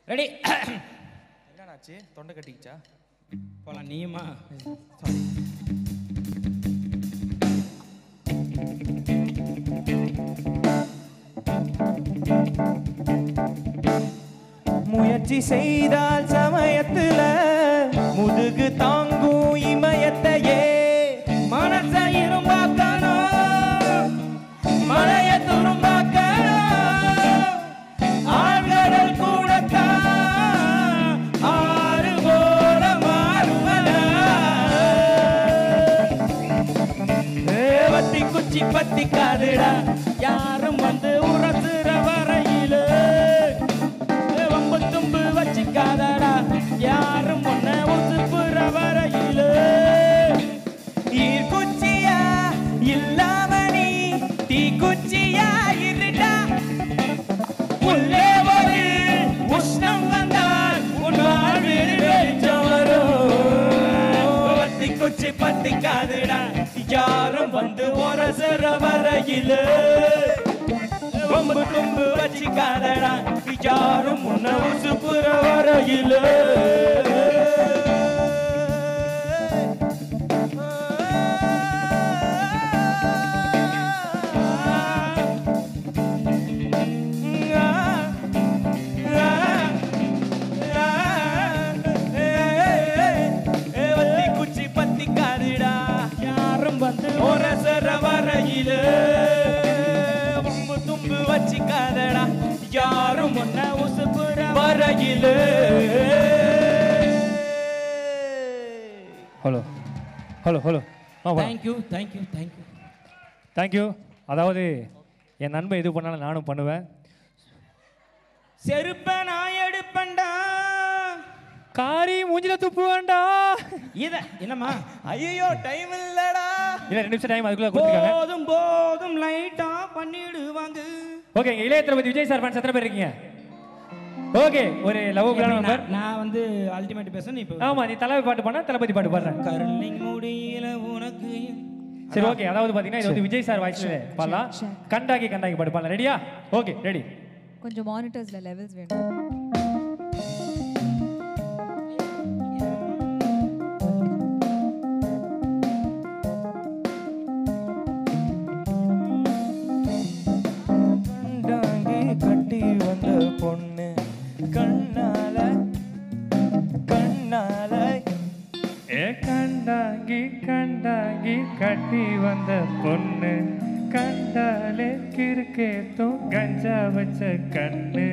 Ready என்னடாச்சு தொண்டை கட்டிக்கிச்சா போலாம் நீயுமா சாரி முயற்சி செய்தால் சமயத்துல முதுகு தாங்கும் இமயத்தையே மனச இரும்பாக்கணும் மழைய துரும்பாக்கணும் ஆழ்கடல் கூடத்தான் ஆறு போல மாறுவதா வத்தி குச்சி பத்தி காதுடா யாரும் வந்து உரசுற வரையில வம்பு தும்பு வச்சுக்காதடா யாரும் ஒன்ன உசுப்புற வரையில ஈர்க்குச்சியா இல்லாம நீ தீக்குச்சியா இருடா உள்ளே ஒரு உஷ்ணம் வந்தால் உன் வாழ்வில் வெளிச்சம் வரும் பத்தி குச்சி பத்தி காதுடா யாரும் வந்து உரசுற வரையில வம்பு தும்பு வச்சுக்காதடா யாரும் முன்ன உசுப்புற வரையில வத்தி குச்சி பத்தி காதுடா யாரும் வந்து உரசர வரையில உம்பு தும்பு வச்சுக்காதடா யாரும் ஒன்ன உசுப்புற வரையில ஹலோ ஹலோ ஹலோ ஆ தேங்க்யூ தேங்க்யூ தேங்க்யூ தேங்க்யூ அதாவது என் நண்பன் எது பண்ணாலும் நானும் பண்ணுவேன் செருப்ப நான் எடுப்பண்டா காரி மூஞ்சில துப்பு வேண்டா இத என்னம்மா ஐயோ டைம் இல்லடா இல்லை ரெண்டு நிமிஷம் டைம் அதுக்குள்ளே கொடுத்துருக்காங்க போதும் போதும் லைட்டா பண்ணிடுவாங்க ஓகே இங்க இளைய தளபதி விஜய் சார் ஃபேன்ஸ் எத்தனை பேர் இருக்கீங்க ஓகே ஒரு லவ் பிளான் நம்பர் நான் நான் வந்து அல்டிமேட் பேச நீ இப்போ ஆமா நீ தளபதி பாட்டு பாடினா தளபதி பாட்டு பாடுறேன் கருணைங்க முடியல உனக்கு சரி ஓகே அதாவது பாத்தீங்கன்னா இது வந்து விஜய் சார் வாய்ஸ்ல பாடலாம் கண்டாக்கி கண்டாக்கி பாட்டு பாடலாம் ரெடியா ஓகே ரெடி கொஞ்சம் மானிட்டர்ஸ்ல லெவல்ஸ் வேணும் கண்டாங்கி கட்டி வந்த பொண்ணு கண்ணால கண்ணால ஏ கண்டாங்கி கண்டாங்கி கட்டி வந்த பொண்ணு கண்டாலே கிறுக்கேத்தும் கஞ்சா வச்ச கண்ணு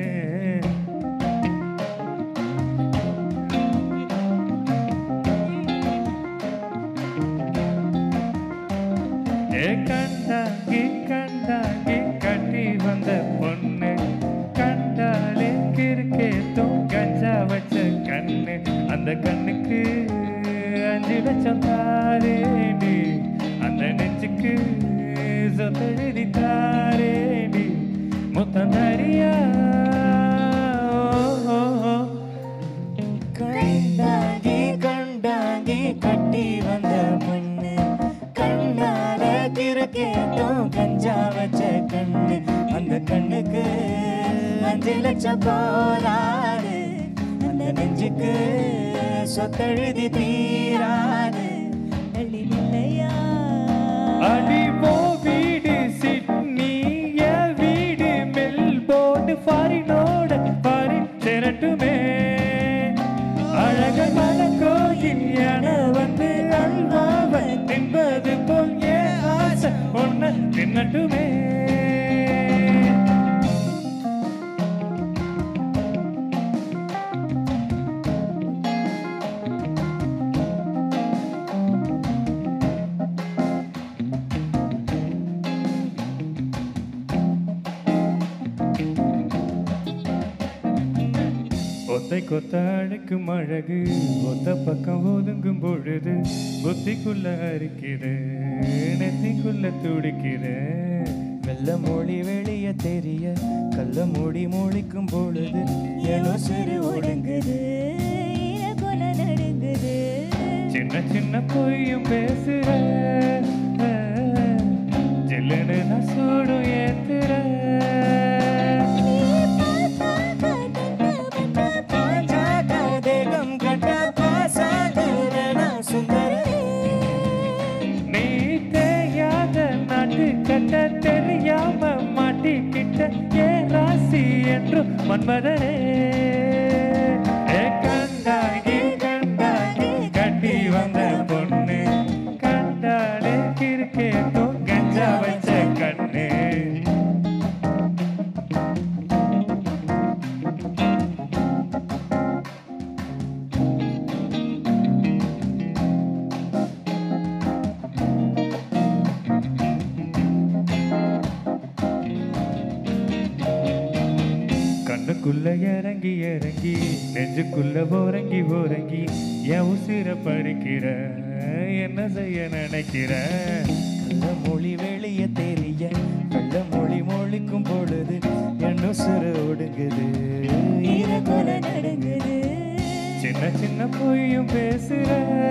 ஏ கண்டாங்கி கண்டாங்கி கட்டி வந்த பொண்ணு கண்டாலே கிறுக்கேத்தும் கஞ்சா வச்ச கண்ணு அந்த கண்ணுக்கு அஞ்சு லட்சம் தாரேடி அந்த நெஞ்சுக்கு சொத்தெழுதி தாரேடி முத்தம் தரியா ஓ, ஓ, ஓ. கண்டாங்கி கண்டாங்கி கட்டி வந்த பொண்ணு கண்ணால கிறுக்கேட்டும் கஞ்சா வச்ச கண்ணு அந்த கண்ணுக்கு அஞ்சு லட்சம் போராது அந்த நெஞ்சுக்கு சொத்தெழுதி தீராது வெள்ளி நிலையா அடி போ வீடு சிட்னி என் வீடு மெல்போர்டு ஃபாரினோட ஃபாரின் திரட்டுமே அழக மன கோயில் என வந்து அல்வாவை தின்பது போல் ஏன் ஆசை ஒன்று தின்னட்டுமே ஒத்தை கொத்த அழைக்கும் அழகு ஒத்த பக்கம் ஒதுங்கும் பொழுது புத்திக்குள்ள அரிக்குது நெத்திக்குள்ள துடிக்குது வெள்ள மொழி வெளிய தெரிய கள்ள மொழி மொழிக்கும் பொழுது ஏனோ சிறு ஒடுங்குது கொல நடுங்குது சின்ன சின்ன பொய்யும் பேசுற ஜில்லுன்னு நான் சூடும் ஏத்துற நீ பார்த்தாக்க மன்மதனே ஏ கண்டாங்கி கண்டாங்கி கட்டி வந்த பொண்ணு கண்டாலே கிறுக்கேட்டும் கஞ்சா வச்ச கண்ணு கண்ணுக்குள்ள இறங்கி இறங்கி நெஞ்சுக்குள்ள போறங்கி போறங்கி என் உசிர பறிக்கிற என்ன செய்ய நினைக்கிற கள்ள மொழி வெளிய தெரிய கள்ள மொழி மொழிக்கும் பொழுது என்ன சிறு ஒடுங்குது ஈரக்கொல நடுங்குது சின்ன சின்ன பொய்யும் பேசுற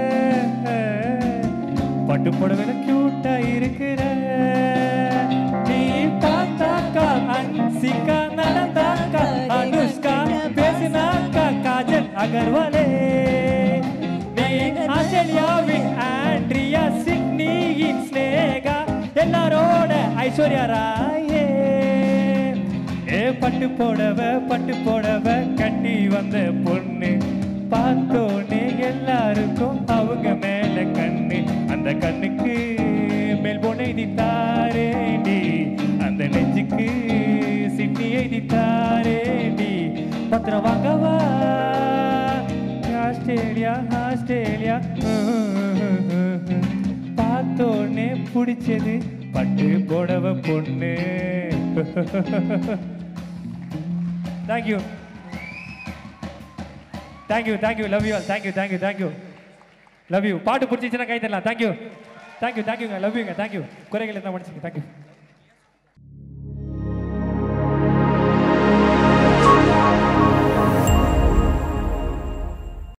பட்டு புடவைல கியூட்டா இருக்கிற நீ பார்த்தாக்கா அன்சிகா நடந்தாக்கா அனுஷ்கா பேசினாக்கா காஜல் அகர்வாலே நீ ஆஸ்திரேலியாவின் ஆண்ட்ரியா சிட்னியின் ஸ்னேகா எல்லாரோட ஐஸ்வர்யா ராயே ஏ பட்டு போடவ பட்டு போடவ கட்டி வந்த பொண்ணு பார்த்தோன்னே எல்லாருக்கும் அவங்க மேல கண்ணு அந்த கண்ணுக்கு மேல் பொண்ணை தாரேண்டி அந்த நெஞ்சுக்கு சிட்னி எழுதி தாரேண்டி பத்திரம் வாங்கவா ஆஸ்திரேலியா ஆஸ்திரேலியா பார்த்தோன்னே பிடிச்சது பட்டு புடவ பொண்ணு thank you thank you thank you love you all thank you thank you thank you love you பாட்டு பிடிச்சிச்சுன்னா கை தரலாம் தேங்க்யூ தேங்க்யூ தேங்க்யூங்க லவ் யூங்க தேங்க்யூ குறைகள் இருந்தால் முடிச்சுங்க தேங்க்யூ